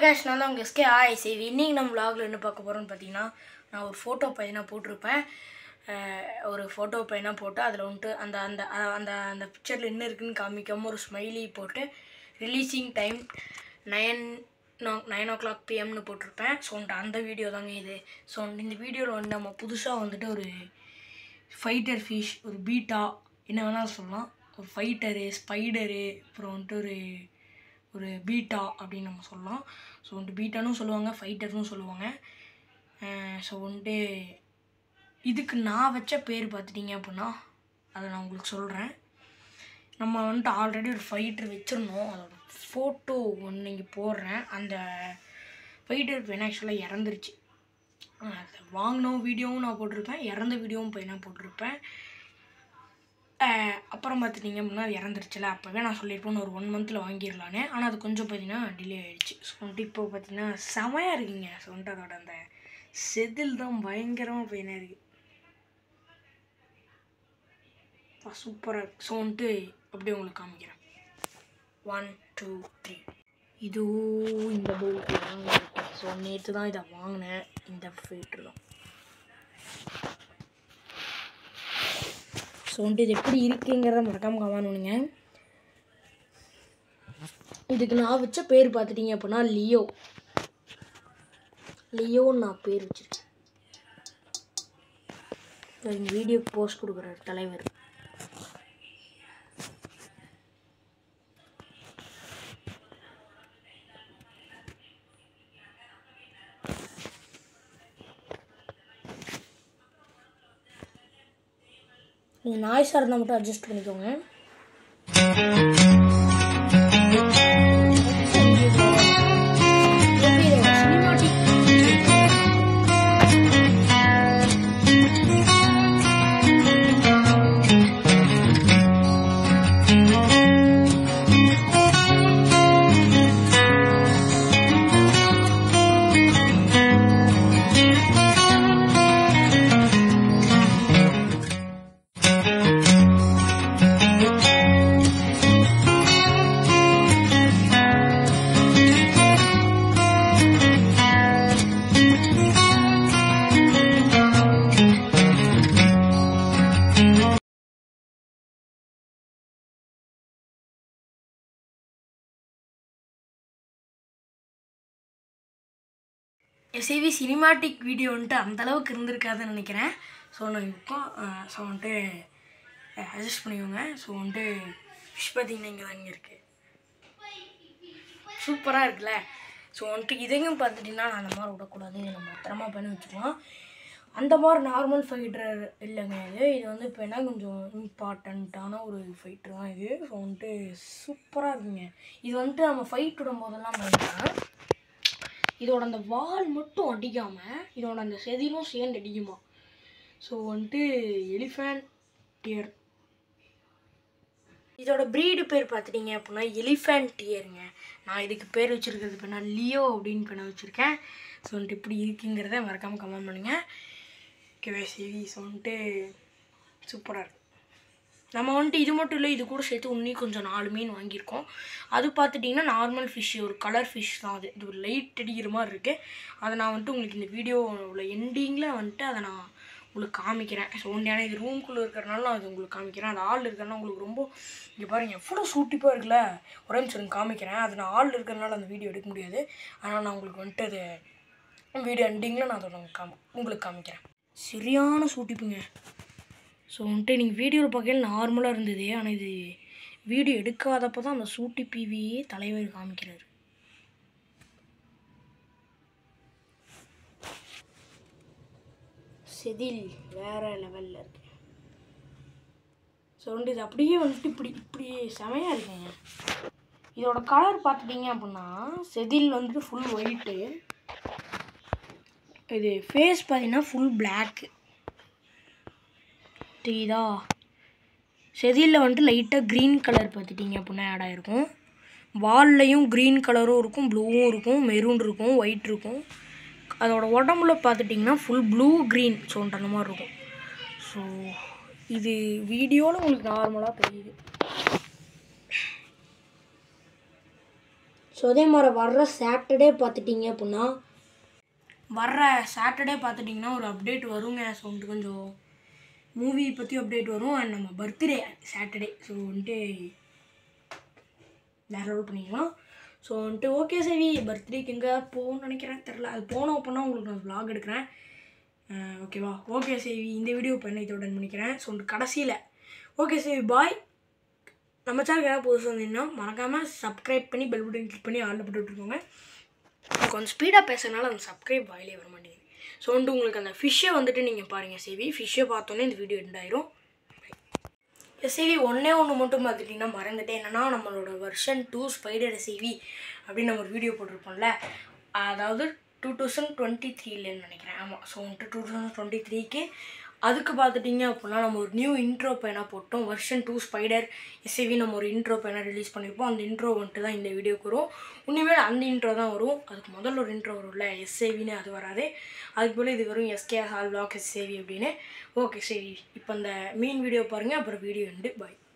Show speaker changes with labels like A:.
A: guys நான் தான் உங்கள் எஸ்கே ஆய் சரி இன்றைக்கி நம்ம vlogல என்ன பார்க்க போகிறோம்னு பார்த்தீங்கன்னா நான் ஒரு ஃபோட்டோ பையனாக போட்டிருப்பேன் அஹ் ஒரு ஃபோட்டோ பையனாக போட்டு அதில் வந்துட்டு அந்த அந்த அ- அந்த அந்த பிக்சரில் என்ன இருக்குன்னு காமிக்காமல் ஒரு ஸ்மைலி போட்டு releasing time nine nine o'clock பிஎம்னு போட்டிருப்பேன் ஸோ வந்துட்டு அந்த வீடியோ தாங்க இது ஸோ இந்த வீடியோவில் வந்து நம்ம புதுசாக வந்துட்டு ஒரு ஃபைட்டர் ஃபிஷ் ஒரு பீட்டா என்ன வேணாலும் சொல்லலாம் ஒரு ஃபைட்டரு ஸ்பைடரு அப்புறம் வந்துட்டு ஒரு ஒரு பீட்டா அப்படின்னு நம்ம சொல்லலாம் ஸோ வந்துட்டு பீட்டானும் சொல்லுவாங்க ஃபைட்டர்னும் சொல்லுவாங்க ஸோ வந்துட்டு இதுக்கு நான் வச்ச பேர் பார்த்துட்டிங்க அப்படின்னா அதை நான் உங்களுக்கு சொல்கிறேன் நம்ம வந்துட்டு ஆல்ரெடி ஒரு ஃபைட்டர் வச்சுருந்தோம் அதோட ஃபோட்டோ ஒன்று இங்கே போடுறேன் அந்த ஃபைட்டர் பெண் ஆக்சுவலாக இறந்துருச்சு அதை வாங்கின வீடியோவும் நான் போட்டிருப்பேன் இறந்த வீடியோவும் போய் நான் போட்டிருப்பேன் அஹ் அப்புறம் பார்த்துட்டிங்க அப்படின்னா அது இறந்துருச்சுல அப்போவே நான் சொல்லியிருப்பேன் ஒரு ஒன் மந்தில் வாங்கிடலான்னு ஆனால் அது கொஞ்சம் பார்த்தீங்கன்னா டிலே ஆகிடுச்சு ஸோ வந்துட்டு இப்போ பார்த்தீங்கன்னா செமையாக இருக்குங்க ஸோ வந்துட்டு அதோட அந்த செதில் தான் பயங்கரமாக பெயினாக இருக்குது சூப்பராக இருக்கு ஸோ வந்துட்டு அப்படியே உங்களுக்கு காமிக்கிறேன் ஒன் டூ த்ரீ இதுவும் இந்த போல்ட்டு தாங்க இருக்கு ஸோ நேற்று தான் இதை வாங்கினேன் இந்த ஃபீட்ரு தான் ஸோ வந்துட்டு இது எப்படி இருக்குங்கிறத மறக்காம கமெண்ட் பண்ணுங்க இதுக்கு நான் வச்ச பேர் பார்த்துட்டீங்க அப்படின்னா லியோ லியோன்னு நான் பேர் வச்சிருக்கேன் இந்த வீடியோ போஸ்ட் கொடுக்குறாரு தலைவர் நீங்கள் நாய்ஸாக இருந்தால் மட்டும் அட்ஜஸ்ட் பண்ணிக்கோங்க எஸ்ஏவி சினிமாட்டிக் வீடியோ வந்துட்டு அந்தளவுக்கு இருந்திருக்காதுன்னு நினைக்கிறேன் ஸோ நான் இப்போ ஸோ வந்துட்டு அட்ஜஸ்ட் பண்ணிக்கோங்க ஸோ வந்துட்டு ஃபிஷ் பார்த்தீங்கன்னா இங்கே தான் இங்கே இருக்குது சூப்பராக இருக்குல்ல ஸோ வந்துட்டு இதையும் பார்த்துட்டிங்கன்னா நான் அந்த மாதிரி விடக்கூடாது இதை நம்ம பத்திரமா பண்ணி வச்சுக்கலாம் அந்த மாதிரி நார்மல் ஃபைட்டர் இல்லைங்க இது இது வந்து இப்போ என்ன கொஞ்சம் இம்பார்ட்டண்ட்டான ஒரு ஃபைட்டர் தான் இது ஸோ வந்துட்டு சூப்பராக இருக்குங்க இது வந்துட்டு நம்ம ஃபைட் விடும் போதெல்லாம் பார்த்தீங்கன்னா இதோட அந்த வால் மட்டும் அடிக்காமல் இதோட அந்த செதிலும் சேர்ந்து அடிக்குமா ஸோ வந்துட்டு எலிஃபேண்ட் டியர் இதோட ப்ரீடு பேர் பார்த்துட்டிங்க அப்படின்னா எலிஃபேண்ட் டியருங்க நான் இதுக்கு பேர் வச்சுருக்கிறது இப்போ நான் லியோ அப்படின்னு பண்ண வச்சுருக்கேன் ஸோ வந்துட்டு இப்படி இருக்குங்கிறத மறக்காமல் கமெண்ட் பண்ணுங்கள் ஓகேவே சரி ஸோ வந்துட்டு சூப்பராக இருக்கு நம்ம வந்துட்டு இது மட்டும் இல்லை இது கூட சேர்த்து இன்னும் கொஞ்சம் நாலு மீன் வாங்கியிருக்கோம் அது பார்த்துட்டிங்கன்னா நார்மல் ஃபிஷ் ஒரு கலர் ஃபிஷ் தான் அது இது ஒரு லைட் அடிக்கிற மாதிரி இருக்குது அதை நான் வந்துட்டு உங்களுக்கு இந்த வீடியோ உள்ள எண்டிங்கில் வந்துட்டு அதை நான் உங்களுக்கு காமிக்கிறேன் ஸோ ஒன்றியான இது ரூம்குள்ளே இருக்கிறனால நான் அது உங்களுக்கு காமிக்கிறேன் அது ஆள் இருக்கிறனால உங்களுக்கு ரொம்ப இங்கே பாருங்க எவ்வளோ சூட்டிப்பாக இருக்குல்ல ஒரே நிமிஷம் எனக்கு காமிக்கிறேன் அது நான் ஆள் இருக்கிறனால அந்த வீடியோ எடுக்க முடியாது ஆனால் நான் உங்களுக்கு வந்துட்டு அது வீடியோ எண்டிங்கில் நான் அதை உங்களுக்கு காமி உங்களுக்கு காமிக்கிறேன் சரியான சூட்டிப்புங்க ஸோ வந்துட்டு நீங்கள் வீடியோவில் பார்க்கல நார்மலாக இருந்தது ஆனால் இது வீடியோ எடுக்காதப்போ தான் அந்த சூட்டி பிவியே தலைவர் காமிக்கிறாரு செதில் வேற லெவலில் இருக்கு ஸோ வந்துட்டு இது அப்படியே வந்துட்டு இப்படி இப்படி செமையாக இருக்குங்க இதோட கலர் பார்த்துட்டிங்க அப்படின்னா செதில் வந்துட்டு ஃபுல் ஒயிட்டு இது ஃபேஸ் பார்த்தீங்கன்னா ஃபுல் பிளாக்கு தெரியுதா செதிலில் வந்துட்டு லைட்டாக க்ரீன் கலர் பார்த்துட்டிங்க அப்படின்னா ஆட் ஆகிருக்கும் வால்லையும் க்ரீன் கலரும் இருக்கும் ப்ளூவும் இருக்கும் மெரூன் இருக்கும் ஒயிட் இருக்கும் அதோட உடம்புல பார்த்துட்டிங்கன்னா ஃபுல் ப்ளூ க்ரீன் ஸோன்ட் அந்த மாதிரி இருக்கும் ஸோ இது வீடியோவில் உங்களுக்கு நார்மலாக தெரியுது
B: ஸோ அதே மாதிரி வர்ற சாட்டர்டே பார்த்துட்டிங்க அப்படின்னா
A: வர்ற சாட்டர்டே பார்த்துட்டிங்கன்னா ஒரு அப்டேட் வருங்க ஸோ வந்துட்டு கொஞ்சம் மூவி பற்றி அப்டேட் வரும் அண்ட் நம்ம பர்த்டே சாட்டர்டே ஸோ வந்துட்டு வேற ரோல் பண்ணிக்கலாம் ஸோ வந்துட்டு ஓகே சரி பர்த்டேக்கு எங்கே போகணும்னு நினைக்கிறேன் தெரில அது போனோம் அப்படின்னா உங்களுக்கு நான் vlog எடுக்கிறேன் அஹ் ஓகேவா ஓகே சரி இந்த வீடியோ இப்போ என்ன இதோட முடிக்கிறேன் ஸோ வந்துட்டு கடைசியில் ஓகே சரி பாய் நம்ம சேனல் ஏதாவது புதுசு வந்தீங்கன்னா மறக்காமல் சப்ஸ்கிரைப் பண்ணி பெல் பட்டன் கிளிக் பண்ணி ஆளில் போட்டு விட்ருக்கோங்க கொஞ்சம் ஸ்பீடாக பேசுறதுனால அந்த சப்ஸ்கிரைப் வாயிலே வர மாட்டேங்குது ஸோ வந்துட்டு உங்களுக்கு அந்த ஃபிஷ்ஷை வந்துட்டு நீங்கள் பாருங்கள் சேவி ஃபிஷ்ஷை பார்த்தோன்னே இந்த வீடியோ எண்ட் ஆயிரும் எஸ்சிவி ஒன்றே ஒன்று மட்டும் பார்த்துட்டிங்கன்னா மறந்துட்டேன் என்னன்னா நம்மளோட வெர்ஷன் டூ ஸ்பைடர் எஸ்சிவி அப்படின்னு நம்ம ஒரு வீடியோ போட்டிருப்போம்ல அதாவது டூ தௌசண்ட் டுவெண்ட்டி த்ரீலன்னு நினைக்கிறேன் ஆமாம் ஸோ வந்துட்டு டூ தௌசண்ட் டுவெண்ட்டி த்ரீக்கு அதுக்கு பார்த்துட்டிங்க அப்படின்னா நம்ம ஒரு நியூ இன்ட்ரோ பேனா போட்டோம் வெர்ஷன் டூ ஸ்பைடர் எஸ்சிவி நம்ம ஒரு இன்ட்ரோ பேனா ரிலீஸ் பண்ணியிருப்போம் அந்த இன்ட்ரோ வந்துட்டு தான் இந்த வீடியோக்கு வரும் உண்மையிலே அந்த இன்ட்ரோ தான் வரும் அதுக்கு முதல்ல ஒரு இன்ட்ரோ வரும்ல எஸ்ஏவின்னு அது வராது அதுக்கு போல் இது வரும் எஸ்கே ஆல் பிளாக் எஸ்ஏவி அப்படின்னு ஓகே சரி இப்போ அந்த மீன் வீடியோ பாருங்கள் அப்புறம் வீடியோ உண்டு பாய்